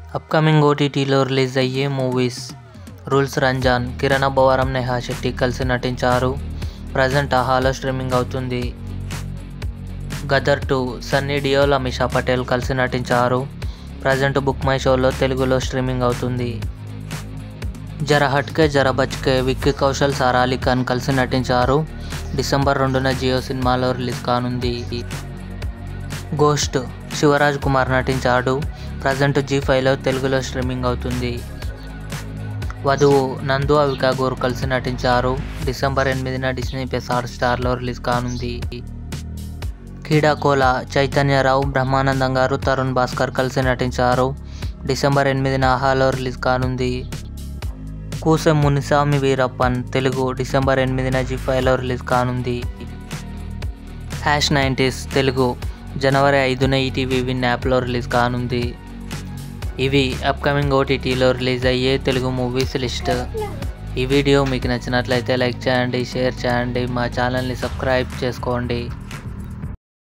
upcoming ఓటీటీలో release అయ్యే movies rules Ranjan Kiran Abbavaram Neha Shetty కలిసి నటించారు ప్రజెంట్ ఆహాలో స్ట్రీమింగ్ అవుతుంది గదర్ టూ సన్నీ డియోల్ అమిషా పటేల్ కలిసి నటించారు ప్రజెంట్ బుక్ మై షోలో తెలుగులో స్ట్రీమింగ్ అవుతుంది జర హట్కే జర బచ్కే విక్కీ కౌశల్ సారా అలీ ఖాన్ కలిసి నటించారు డిసెంబర్ రెండున జియో సినిమాలో రిలీజ్ కానుంది గోస్ట్ శివరాజ్ కుమార్ నటించాడు ప్రజెంట్ జీ ఫైవ్లో తెలుగులో స్ట్రీమింగ్ అవుతుంది వధువు నందు అవికా గోర్ కలిసి నటించారు డిసెంబర్ ఎనిమిదిన డిస్నీ ప్లస్ హాట్ స్టార్లో రిలీజ్ కానుంది కీడాకోల చైతన్యరావు బ్రహ్మానందం గారు తరుణ్ భాస్కర్ కలిసి నటించారు డిసెంబర్ ఎనిమిదిన ఆహాలో రిలీజ్ కానుంది కూసె మునిసామి వీరప్పన్ తెలుగు డిసెంబర్ ఎనిమిదిన జీ ఫైవ్లో రిలీజ్ కానుంది హ్యాష్ నైంటీస్ తెలుగు జనవరి ఐదున ఈటీవీ విన్ యాప్లో రిలీజ్ కానుంది ఇవి అప్కమింగ్ ఓటీటీలో రిలీజ్ అయ్యే తెలుగు మూవీస్ లిస్ట్ ఈ వీడియో మీకు నచ్చినట్లయితే లైక్ చేయండి షేర్ చేయండి మా ఛానల్ని సబ్స్క్రైబ్ చేసుకోండి